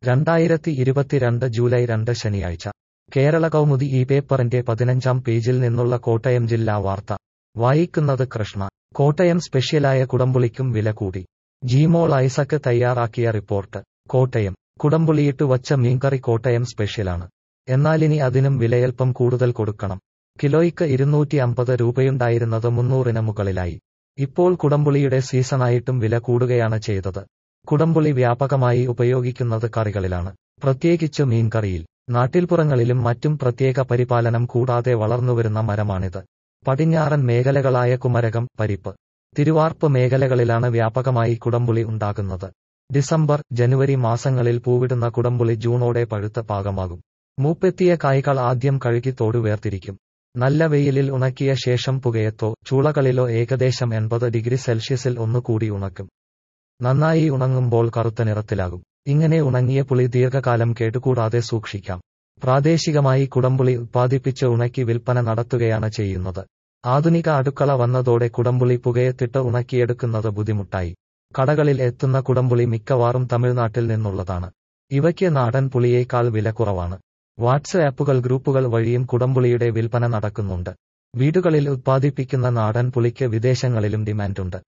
രണ്ടായിരത്തി ഇരുപത്തിരണ്ട് ജൂലൈ രണ്ട് ശനിയാഴ്ച കേരള കൗമുദി ഈ പേപ്പറിന്റെ പതിനഞ്ചാം പേജിൽ നിന്നുള്ള കോട്ടയം ജില്ലാ വാർത്ത വായിക്കുന്നത് കൃഷ്ണ കോട്ടയം സ്പെഷ്യലായ കുടംപുളിക്കും വില കൂടി ജിമോൾ ഐസക്ക് തയ്യാറാക്കിയ റിപ്പോർട്ട് കോട്ടയം കുടംപുളിയിട്ട് വച്ച മീൻകറി കോട്ടയം സ്പെഷ്യലാണ് എന്നാലിനി അതിനും വിലയൽപ്പം കൂടുതൽ കൊടുക്കണം കിലോയ്ക്ക് ഇരുന്നൂറ്റി അമ്പത് രൂപയുണ്ടായിരുന്നത് മുന്നൂറിന് മുകളിലായി ഇപ്പോൾ കുടംപുളിയുടെ സീസണായിട്ടും വില കൂടുകയാണ് ചെയ്തത് കുടംപുളി വ്യാപകമായി ഉപയോഗിക്കുന്നത് കറികളിലാണ് പ്രത്യേകിച്ച് മീൻകറിയിൽ നാട്ടിൽപ്പുറങ്ങളിലും മറ്റും പ്രത്യേക പരിപാലനം കൂടാതെ വളർന്നുവരുന്ന മരമാണിത് പടിഞ്ഞാറൻ മേഖലകളായ കുമരകം പരിപ്പ് തിരുവാർപ്പ് മേഖലകളിലാണ് വ്യാപകമായി കുടംപുളി ഉണ്ടാകുന്നത് ഡിസംബർ ജനുവരി മാസങ്ങളിൽ പൂവിടുന്ന കുടംപുളി ജൂണോടെ പഴുത്ത പാകമാകും മൂപ്പെത്തിയ കായ്കൾ ആദ്യം കഴുകി തോട് വേർതിരിക്കും നല്ല വെയിലിൽ ഉണക്കിയ ശേഷം പുകയത്തോ ചൂളകളിലോ ഏകദേശം എൺപത് ഡിഗ്രി സെൽഷ്യസിൽ ഒന്നുകൂടി ഉണക്കും നന്നായി ഉണങ്ങുമ്പോൾ കറുത്ത നിറത്തിലാകും ഇങ്ങനെ ഉണങ്ങിയ പുളി ദീർഘകാലം കേടുകൂടാതെ സൂക്ഷിക്കാം പ്രാദേശികമായി കുടംപുളി ഉത്പാദിപ്പിച്ച് ഉണക്കി വിൽപ്പന നടത്തുകയാണ് ചെയ്യുന്നത് ആധുനിക അടുക്കള വന്നതോടെ കുടംപുളി പുകയത്തിട്ട് ഉണക്കിയെടുക്കുന്നത് ബുദ്ധിമുട്ടായി കടകളിൽ എത്തുന്ന കുടംപുളി മിക്കവാറും തമിഴ്നാട്ടിൽ നിന്നുള്ളതാണ് ഇവയ്ക്ക് നാടൻ പുളിയേക്കാൾ വില കുറവാണ് വാട്സ് ആപ്പുകൾ ഗ്രൂപ്പുകൾ വഴിയും കുടംപുളിയുടെ വിൽപ്പന നടക്കുന്നുണ്ട് വീടുകളിൽ ഉത്പാദിപ്പിക്കുന്ന നാടൻ പുളിക്ക് വിദേശങ്ങളിലും ഡിമാൻഡുണ്ട്